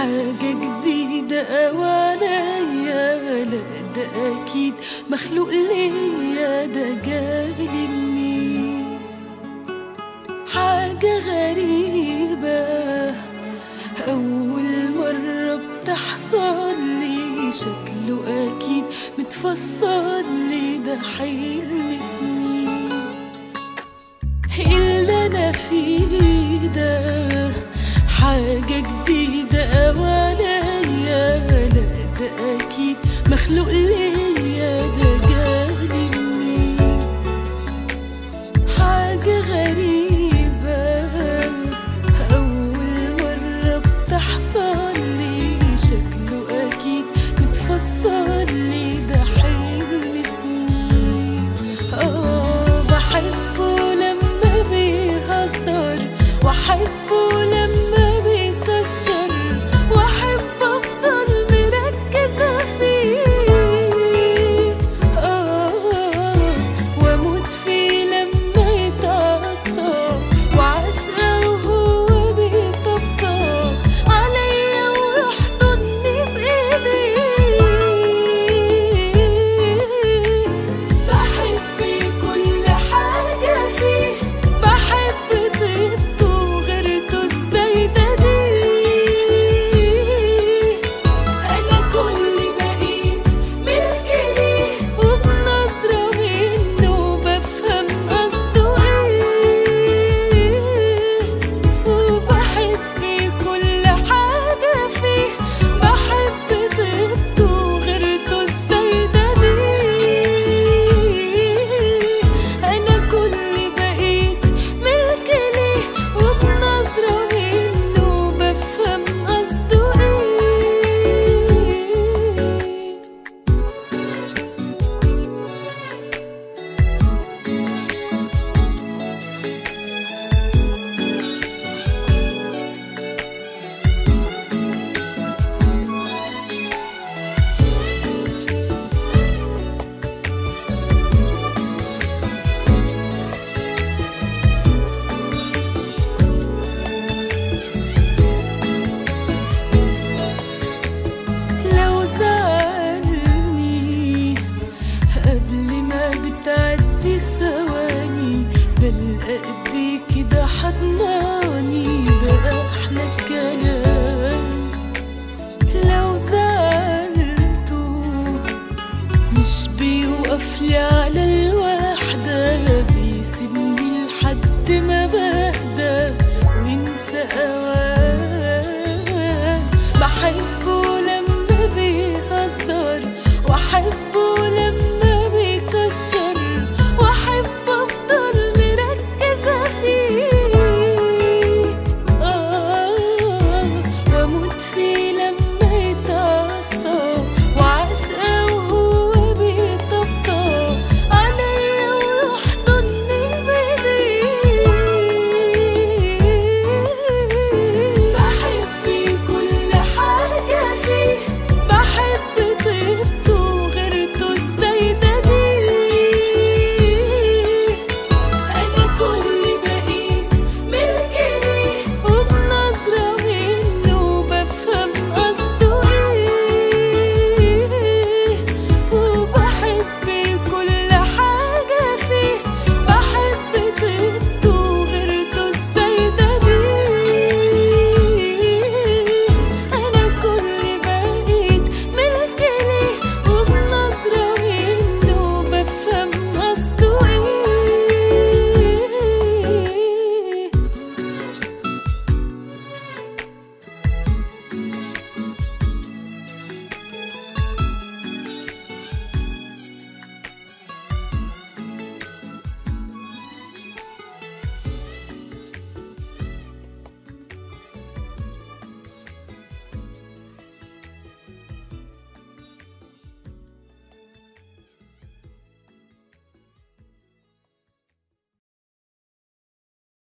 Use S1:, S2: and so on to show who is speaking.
S1: حاجة جديدة أوي عليا لا ده أكيد مخلوق ليا ده جالي منين حاجة غريبة أول مرة بتحصل لي شكله أكيد متفصل لي ده حلم سنين اللي أنا فيه ده حاجة جديدة أوي عليا لا ده أكيد مخلوق ليا ده جالي منين حاجة غريبة أول مرة بتحصل لي شكله أكيد متفصل لي ده حلم سنين آه بحبه لما بيهزر وأحبه لما بيكشر وأحب أفضل مركزة فيه آه وأموت فيه لما يتعصب وعشقه وهو بيطبطب عليا ويحضني بإيديه بحب كل حاجة فيه بحب طيبته وغيرته الزايدة دي أنا كل بقيت ملك ليه وبنظرة منه بفهم قصده إيه وبحب كل حاجة فيه بحب طيبته وغيرته الزايدة دي أنا كل بقيت ملك ليه وبنظرة منه بفهم قصده إيه لو زعلني قبل ما بتعدي ثواني بلقى ايدي كده حضناني بأحلى الكلام لو زعلته مش بيوقف لي على الوحدة بيسيبني لحد ما بهدى وينسى أوان بحبه لما بيهزر وأحبه لما بيكشر وأحب أفضل مركزة فيه آه وأموت فيه